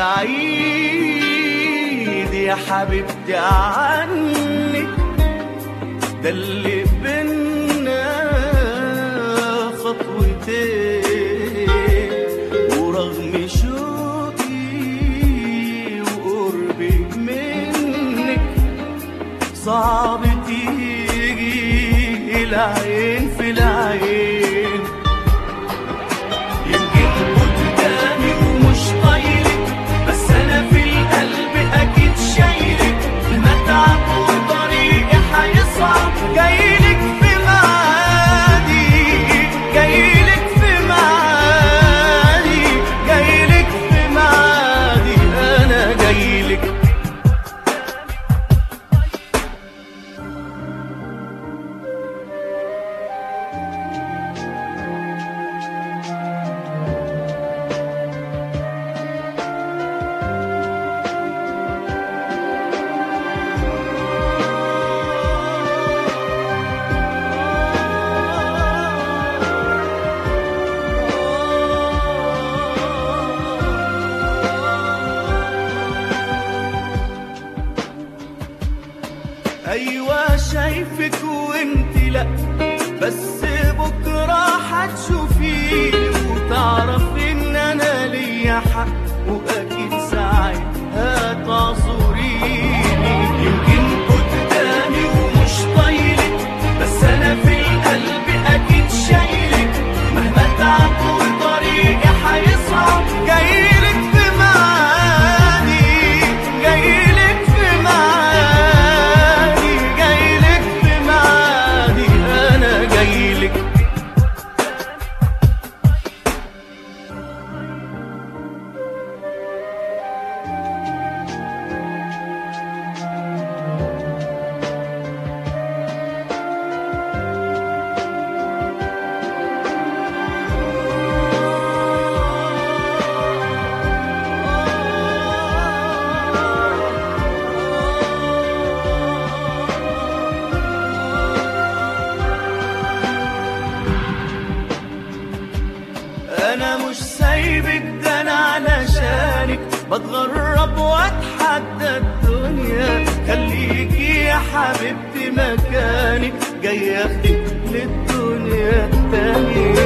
بعيد يا حبيبتي عني ده اللي بينا خطوتين ورغم شوقي وقربي منك صعب تيجي العين في العين يمكن قدامي ومش طايلك بس انا في القلب اكيد شايلك المتعب وطريقي هيصعب جايلك في معادي جايلك في معادي جايلك في معادي انا جايلك ايوه شايفك وانت لا بس بكره هتشوفيني وتعرفي ان انا ليا حق واكيد ساعتها تعذريني يمكن قدامي ومش طايلك بس انا في القلب اكيد شايلك مهما تعب وطريقي هيصعب جايلك في معادي جايلك في معادي جايلك في معادي انا جايلك انا مش سايبك ده انا علشانك بتغرب واتحدى الدنيا خليكي يا حبيبتي مكانك جاي اخدك للدنيا التانية